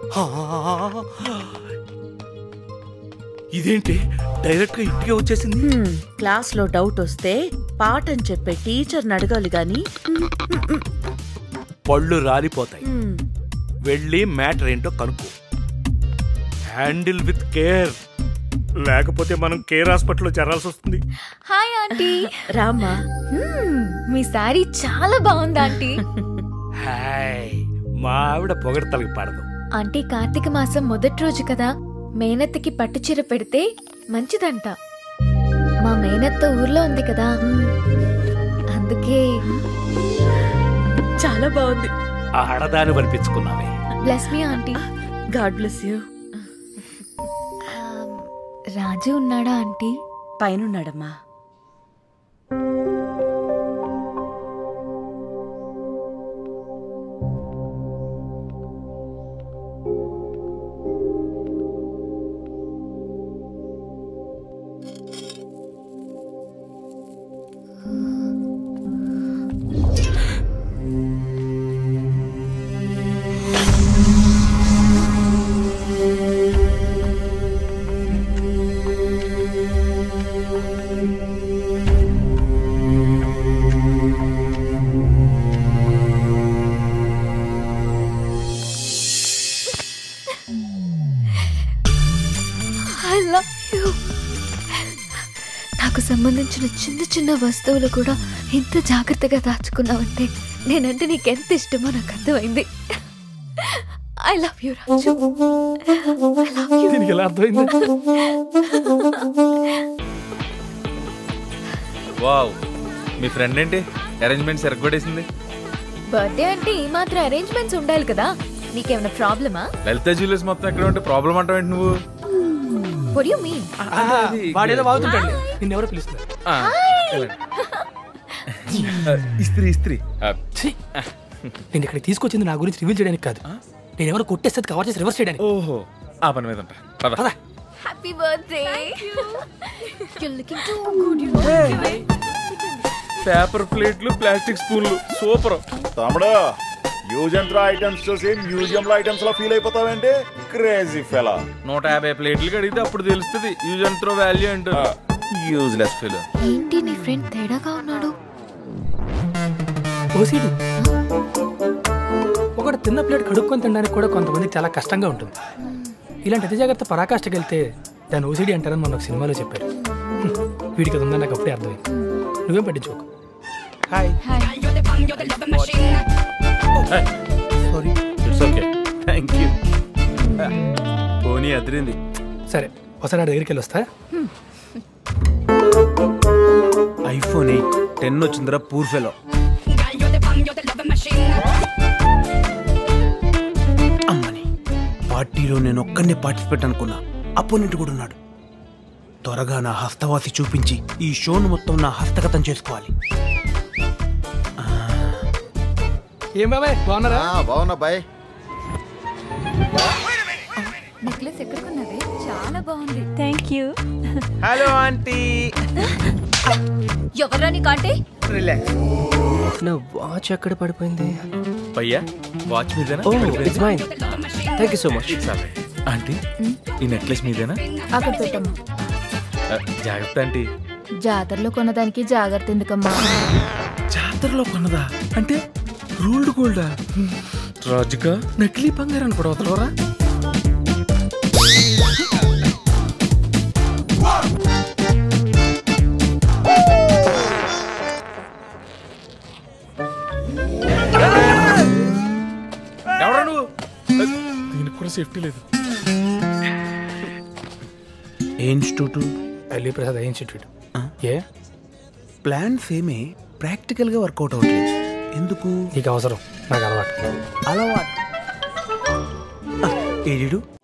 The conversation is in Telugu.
ఆ, ఇదేంటి డైరెక్ట్ గా ఇంటికే వచ్చేసింది హ్మ్, క్లాస్లో డౌట్ వస్తే పాఠం చెప్పే టీచర్ని అడగాలి గాని పళ్ళు రాలిపోతాయి హ్మ్, వెళ్ళి మ్యాటర్ ఏంటో కనుక్కో హ్యాండిల్ విత్ కేర్ లేకపోతే మనం కేర్ హాస్పిటల్లో చేరాల్సి వస్తుంది హాయ్ ఆంటీ రామ్మా హ్మ్, మీ సారీ చాలా బాగుంది ఆంటీ హాయ్ మా ఆవిడ పొగడతలకి పడదు ఆంటీ కార్తీక మాసం మొదటి రోజు కదా మేనత్తకి పట్టు చీర పెడితే మంచిదంట మా మేనత్త ఊర్లో ఉంది కదా అందుకే చాలా బాగుంది ఆడదాని వనిపించుకున్నావే bless me aunty God bless you Raju ఉన్నాడా ఆంటీ పైనున్నాడమ్మా ఐ లవ్ యూ నాకు సంబంధించిన చిన్న చిన్న వస్తువులు కూడా ఇంత జాగ్రత్తగా దాచుకున్నావంటే నేనంటే నీకెంత ఇష్టమో నాకు అర్థమైంది I love you Raju I love you దీనికి ఎలా అర్థమైంది వావ్ మీ ఫ్రెండ్ ఏంటి అరేంజ్మెంట్స్ ఎరగొట్టేసింది బర్త్డే అంటే ఈ మాత్రం అరేంజ్మెంట్స్ ఉండాలి కదా నీకేమైనా ప్రాబ్లమా లలిత జ్యువెలర్స్ మొత్తం ఎక్కడ ఉంటే ప్రాబ్లం అంటావు ఏంటి నువ్వు వడ్ యు మీన్ వాడేదో వాగుతుంటాడు నిన్నెవరో పిలుస్తున్నారు ఆ, ఆ, ఇస్త్రీ ఇస్త్రీ ఆ, ఛీ! నేను ఇక్కడికి తీసుకొచ్చింది నా గురించి రివీల్ చేయడానికి కాదు నేను ఎవరు కొట్టేస్తే కవర్ చేసి రివర్స్ చేయడానికి ఓహో ఆ పని మీద ఉంటా పద. పద. Happy birthday you looking too good you paper ప్లేట్లు ప్లాస్టిక్ స్పూన్లు సూపర్ తమ్ముడు యూజ్ అండ్ త్రో ఐటమ్స్ చూసి మ్యూజియం లో ఐటమ్స్ లో ఫీల్ అయిపోతావేంటి క్రేజీ ఫెలా నూట యాభై ప్లేట్లు అడిగితే అప్పుడు తెలుస్తుంది యూజ్ అండ్ త్రో వాల్యూ ఏంటో యూజ్లెస్ ఫీల్ ఏంటి నీ ఫ్రెండ్ తేడాగా ఉన్నాడు ఓసీడీ ఒకటి తిన్న ప్లేట్ కడుక్కొని తినడానికి కూడా కొంతమందికి చాలా కష్టంగా ఉంటుంది ఇలాంటి అతి జాగ్రత్త పరాకాష్ఠకి వెళ్తే దాన్ని ఓసీడీ అంటారని మన ఒక సినిమాలో చెప్పారు హ్మ్. వీడికి అది ఉందని నాకు అప్పుడే అర్థమైంది నువ్వేం పట్టించుకోకు hi sorry it's okay thank you పోనీ అదిరింది సరే ఒకసారి నా దగ్గరికి వెళ్ళి వస్తా ఐఫోన్ ఎయిట్ టెన్ వచ్చిందిరా పూర్ ఫెలో అమ్మని పార్టీలో నేను ఒక్కనే పార్టిసిపేట్ అనుకున్నా అపోనెంట్ కూడా ఉన్నాడు త్వరగా నా హస్తవాసి చూపించి ఈ షోను మొత్తం నా హస్తగతం చేసుకోవాలి ఏం బాబాయ్ బాగున్నారా బాగున్నా బాయ్ నెక్లెస్ ఎక్కడ కొన్నది చాలా బాగుంది థ్యాంక్ యూ హలో ఆంటీ ఎవరా నీకంటే రిలాక్స్ నా వాచ్ ఎక్కడ పడిపోయింది భయ్యా వాచ్ మీదేనా oh it's mine thank you so much aunty ఈ నెక్లెస్ మీదేనా అక్కడ పెట్టమ్మా ఆ, జాగ్రత్త ఆంటీ జాతరలో కొన్నదానికి జాగ్రత్త ఎందుకమ్మా జాతరలో కొన్నదా అంటే రూల్డ్ గోల్డా రాజుగా నకిలీ బంగారాన్ని కూడా వదలవరా ఎవరా నువ్వు దీనికి కూడా సేఫ్టీ లేదు ఏ ఇన్స్టిట్యూట్ అల్లీ Prasad I institute A plan సేమే ప్రాక్టికల్గా వర్కౌట్ అవ్వట్లేదు ఎందుకు నీకు అవసరం నాకు అలవాటు అలవాటు ఏడు